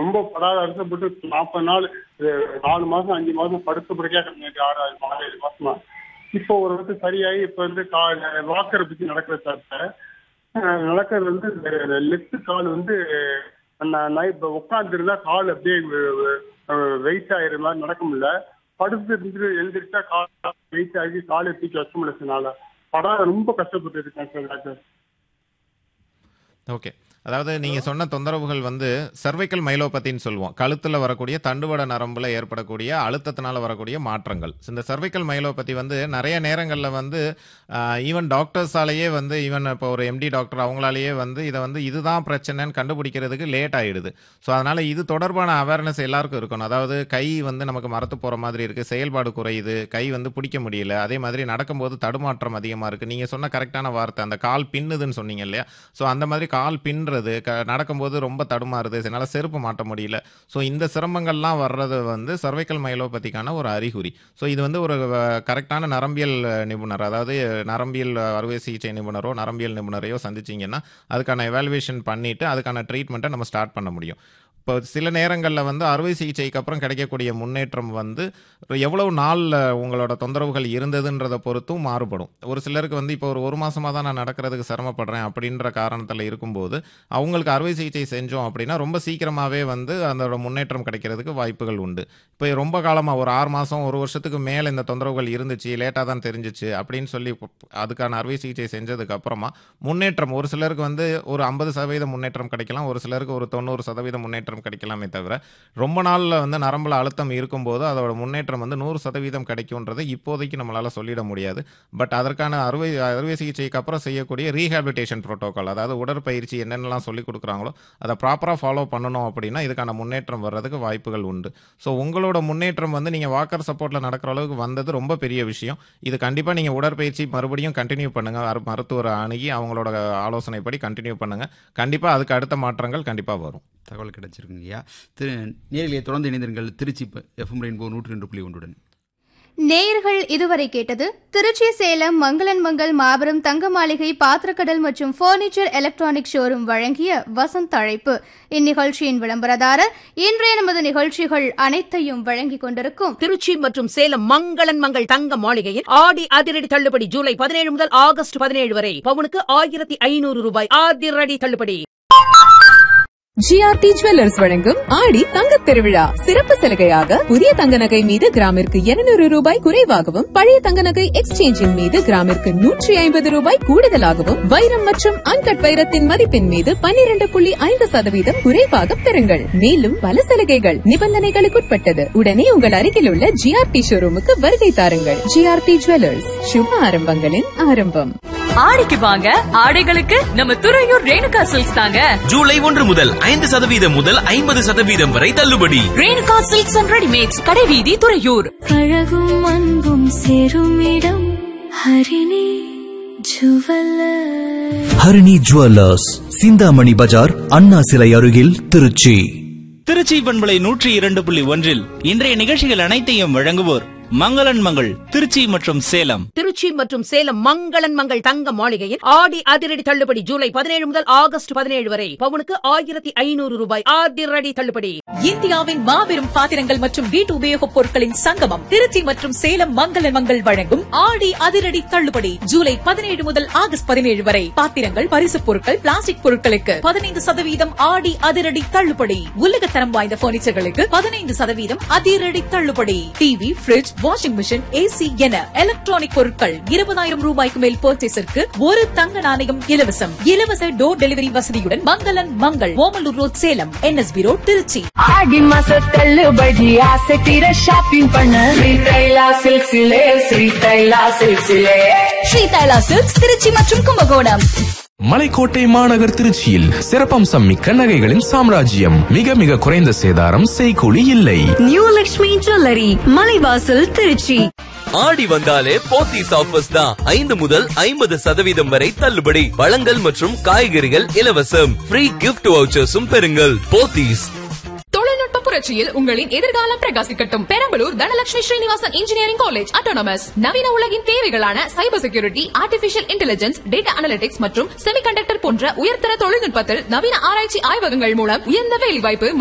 ரொம்ப படாத வருஷப்பட்டு நாற்பது நாள் அஹ், நாலு மாசம் அஞ்சு மாசம் படுத்து படுக்கையா கிடந்துச்சு ஆறு ஆறு மாதம் ஏழு மாசமா இப்போ ஒரு வந்து சரியாகி இப்ப வந்து கா வாக்கரை பத்தி நடக்கிற சார் நடக்கிறது வந்து லெஃப்ட் கால் வந்து நான் நான் இப்ப உட்காந்துருந்தா கால் அப்படியே வெயிட் ஆயிர மாதிரி நடக்க முடியல படுத்து இருந்துட்டு எழுந்திரிச்சா கால் வெயிட் ஆகி காலை தூக்கி வைக்க முடியல படாத ரொம்ப கஷ்டப்பட்டு இருக்கேன் சார் டாக்டர் ஓகே அதாவது நீங்க சொன்ன தொந்தரவுகள் வந்து சர்வைக்கல் மைலோபதின்னு சொல்லுவோம் கழுத்துல வரக்கூடிய தண்டுவட நரம்புல ஏற்படக்கூடிய அழுத்தத்தினால வரக்கூடிய மாற்றங்கள் இந்த சர்வைக்கல் மைலோபதி வந்து நிறைய நேரங்களில் வந்து ஈவன் டாக்டர்ஸாலேயே வந்து ஈவன் இப்போ ஒரு எம்டி டாக்டர் அவங்களாலேயே வந்து இதை வந்து இதுதான் பிரச்சனைன்னு கண்டுபிடிக்கிறதுக்கு லேட் ஆயிடுது ஸோ அதனால இது தொடர்பான அவேர்னஸ் எல்லாருக்கும் இருக்கணும் அதாவது கை வந்து நமக்கு மரத்து போற மாதிரி இருக்கு செயல்பாடு குறையுது கை வந்து பிடிக்க முடியல அதே மாதிரி நடக்கும்போது தடுமாற்றம் அதிகமா இருக்கு நீங்க சொன்ன கரெக்டான வார்த்தை அந்த கால் பின்னுதுன்னு சொன்னீங்க இல்லையா ஸோ அந்த மாதிரி கால் பின்னுறது க நடக்கும்போது ரொம்ப தடுமாறுது என்னால் செருப்பு மாட்ட முடியல ஸோ இந்த சிரமங்கள்லாம் வர்றது வந்து சர்வைக்கல் மைலோபதிக்கான ஒரு அறிகுறி ஸோ இது வந்து ஒரு கரெக்டான நரம்பியல் நிபுணர் அதாவது நரம்பியல் அறுவை சிகிச்சை நிபுணரோ நரம்பியல் நிபுணரையோ சந்திச்சிங்கன்னா அதுக்கான எவாலுவேஷன் பண்ணிவிட்டு அதுக்கான ட்ரீட்மெண்ட்டை நம்ம ஸ்டார்ட் பண்ண முடியும் இப்போ சில நேரங்களில் வந்து அறுவை சிகிச்சைக்கு அப்புறம் கிடைக்கக்கூடிய முன்னேற்றம் வந்து எவ்வளவு நாளில் உங்களோட தொந்தரவுகள் இருந்ததுன்றதை பொறுத்தும் மாறுபடும் ஒரு சிலருக்கு வந்து இப்போ ஒரு ஒரு மாசமாக தான் நான் நடக்கிறதுக்கு சிரமப்படுறேன் அப்படின்ற காரணத்தில் இருக்கும்போது அவங்களுக்கு அறுவை சிகிச்சை செஞ்சோம் அப்படின்னா ரொம்ப சீக்கிரமாகவே வந்து அதோட முன்னேற்றம் கிடைக்கிறதுக்கு வாய்ப்புகள் உண்டு இப்போ ரொம்ப காலமாக ஒரு ஆறு மாதம் ஒரு வருஷத்துக்கு மேலே இந்த தொந்தரவுகள் இருந்துச்சு லேட்டாக தான் தெரிஞ்சிச்சு அப்படின்னு சொல்லி அதுக்கான அறுவை சிகிச்சை செஞ்சதுக்கு அப்புறமா முன்னேற்றம் ஒரு சிலருக்கு வந்து ஒரு ஐம்பது சதவீதம் முன்னேற்றம் கிடைக்கலாம் ஒரு சிலருக்கு ஒரு தொண்ணூறு சதவீதம் முன்னேற்றம் கிடைக்கலாமே தவிர ரொம்ப நாளில் வந்து நரம்புல அழுத்தம் இருக்கும்போது அதோட முன்னேற்றம் வந்து நூறு சதவீதம் கிடைக்கும்ன்றது இப்போதைக்கு நம்மளால சொல்லிட முடியாது பட் அதற்கான அறுவை அறுவை சிகிச்சைக்கு அப்புறம் செய்யக்கூடிய ரீஹாபிலிட்டேஷன் புரோட்டோகால் அதாவது உடற்பயிற்சி என்னென்னலாம் சொல்லி கொடுக்குறாங்களோ அதை ப்ராப்பராக ஃபாலோ பண்ணணும் அப்படின்னா இதுக்கான முன்னேற்றம் வர்றதுக்கு வாய்ப்புகள் உண்டு ஸோ உங்களோட முன்னேற்றம் வந்து நீங்கள் வாக்கர் சப்போர்ட்டில் நடக்கிற அளவுக்கு வந்தது ரொம்ப பெரிய விஷயம் இது கண்டிப்பாக நீங்கள் உடற்பயிற்சி மறுபடியும் கண்டினியூ பண்ணுங்க அரு- மருத்துவரை அணுகி அவங்களோட ஆலோசனைப்படி கண்டினியூ பண்ணுங்க கண்டிப்பாக அதுக்கு அடுத்த மாற்றங்கள் கண்டிப்பாக வரும் தகவல் கிடைச்சிருக்குங்க ஐயா திரு நேரிலே தொடர்ந்து இணைந்திருங்கள் திருச்சி எஃப்எம் ரெயின்போ நூற்றி ரெண்டு புள்ளி ஒன்றுடன் நேயர்கள் இதுவரை கேட்டது திருச்சி சேலம் மங்களன் மங்கள் மாபெரும் தங்க மாளிகை பாத்திரக்கடல் மற்றும் பர்னிச்சர் எலக்ட்ரானிக் ஷோரூம் வழங்கிய வசந்த் அழைப்பு இந்நிகழ்ச்சியின் விளம்பரதாரர் இன்றைய நமது நிகழ்ச்சிகள் அனைத்தையும் வழங்கிக் கொண்டிருக்கும் திருச்சி மற்றும் சேலம் மங்களன் மங்கள் தங்க மாளிகையில் ஆடி அதிரடி தள்ளுபடி ஜூலை பதினேழு முதல் ஆகஸ்ட் பதினேழு வரை பவுனுக்கு ஆயிரத்தி ஐநூறு ரூபாய் அதிரடி தள்ளுபடி ஜிஆர்டி ஜுவல்லர்ஸ் வழங்கும் ஆடி தங்கத் திருவிழா சிறப்பு சலுகையாக புதிய தங்க நகை மீது கிராமிற்கு 200 ரூபாய் குறைவாகவும் பழைய தங்க நகை எக்ஸ்சேஞ்சின் மீது கிராமிற்கு நூற்றி ஐம்பது ரூபாய் கூடுதலாகவும் வைரம் மற்றும் அன்கட் வைரத்தின் மதிப்பின் மீது 12.5% புள்ளி ஐந்து சதவீதம் குறைவாக பெறுங்கள் மேலும் பல சலுகைகள் நிபந்தனைகளுக்குட்பட்டது உடனே உங்கள் அருகில் உள்ள ஜிஆர்டி ஷோரூமுக்கு வருகை தாருங்கள் ஜிஆர்டி ஜுவல்லர்ஸ் சுப ஆரம்பங்களின் ஆரம்பம் ஆடிக்கு வாங்க ஆடைகளுக்கு நம்ம துறையூர் ரேணுகா சில்க்ஸ் தாங்க ஜூலை ஒன்று முதல் ஐந்து சதவீதம் முதல் ஐம்பது சதவீதம் வரை தள்ளுபடி ரேணுகா சில்க்ஸ் அண்ட் ரெடிமேட்ஸ் கடைவீதி துறையூர் அழகும் அன்பும் சேரும் இடம் ஹரிணி ஜுவல்லர் ஹரிணி ஜுவல்லர்ஸ் சிந்தாமணி பஜார் அண்ணா சிலை அருகில் திருச்சி திருச்சி பண்பலை நூற்றி இரண்டு புள்ளி ஒன்றில் இன்றைய நிகழ்ச்சிகள் அனைத்தையும் வழங்குவோர் மங்களன் மங்கள் திருச்சி மற்றும் சேலம் திருச்சி மற்றும் சேலம் மங்களன் மங்கள் தங்க மாளிகையில் ஆடி அதிரடி தள்ளுபடி ஜூலை பதினேழு முதல் ஆகஸ்ட் பதினேழு வரை பவுனுக்கு ஆயிரத்தி ஐநூறு ரூபாய் அதிரடி தள்ளுபடி இந்தியாவின் மாபெரும் பாத்திரங்கள் மற்றும் வீட்டு உபயோகப் பொருட்களின் சங்கமம் திருச்சி மற்றும் சேலம் மங்களன் மங்கள் வழங்கும் ஆடி அதிரடி தள்ளுபடி ஜூலை பதினேழு முதல் ஆகஸ்ட் பதினேழு வரை பாத்திரங்கள் பரிசுப் பொருட்கள் பிளாஸ்டிக் பொருட்களுக்கு பதினைந்து சதவீதம் ஆடி அதிரடி தள்ளுபடி உலகத்தரம் வாய்ந்த பர்னிச்சர்களுக்கு பதினைந்து சதவீதம் அதிரடி தள்ளுபடி TV fridge washing machine AC என எலக்ட்ரானிக் பொருட்கள் இருபதாயிரம் ரூபாய்க்கு மேல் பர்ச்சேஸிற்கு ஒரு தங்க நாணயம் இலவசம் இலவச டோர் டெலிவரி வசதியுடன் Mangalan Mangal Omalur road Salem NSB road Tiruchi Aadi மாச தள்ளுபடி ஆசை தீர ஷாப்பிங் பண்ண ஸ்ரீ தைலா சில்க்ஸிலே ஸ்ரீ தைலா சில்க்ஸிலே ஸ்ரீ தைலா சில்க்ஸ் திருச்சி மற்றும் கும்பகோணம் மலைக்கோட்டை மாநகர் திருச்சியில் சிறப்பம்சம் மிக்க நகைகளின் சாம்ராஜ்யம் மிக மிக குறைந்த சேதாரம் செய்கூலி இல்லை நியூ லக்ஷ்மி ஜுவல்லரி மலைவாசல் திருச்சி ஆடி வந்தாலே போத்தீஸ் ஆஃபர்ஸ் தான் ஐந்து முதல் ஐம்பது சதவீதம் வரை தள்ளுபடி பழங்கள் மற்றும் காய்கறிகள் இலவசம் ஃப்ரீ கிஃப்ட் வவுச்சர்ஸும் பெறுங்கள் போத்தீஸ் தொழில்நுட்ப புரட்சியில் உங்களின் எதிர்காலம் பிரகாசிக்கட்டும் Perambalur Dhanalakshmi Srinivasan engineering college autonomous நவீன உலகின் தேவைகளான cyber security artificial intelligence data analytics மற்றும் செமிகண்டக்டர் போன்ற உயர்தர தொழில்நுட்பத்தில் நவீன ஆராய்ச்சி ஆய்வகங்கள் மூலம் உயர்ந்த வேலைவாய்ப்பு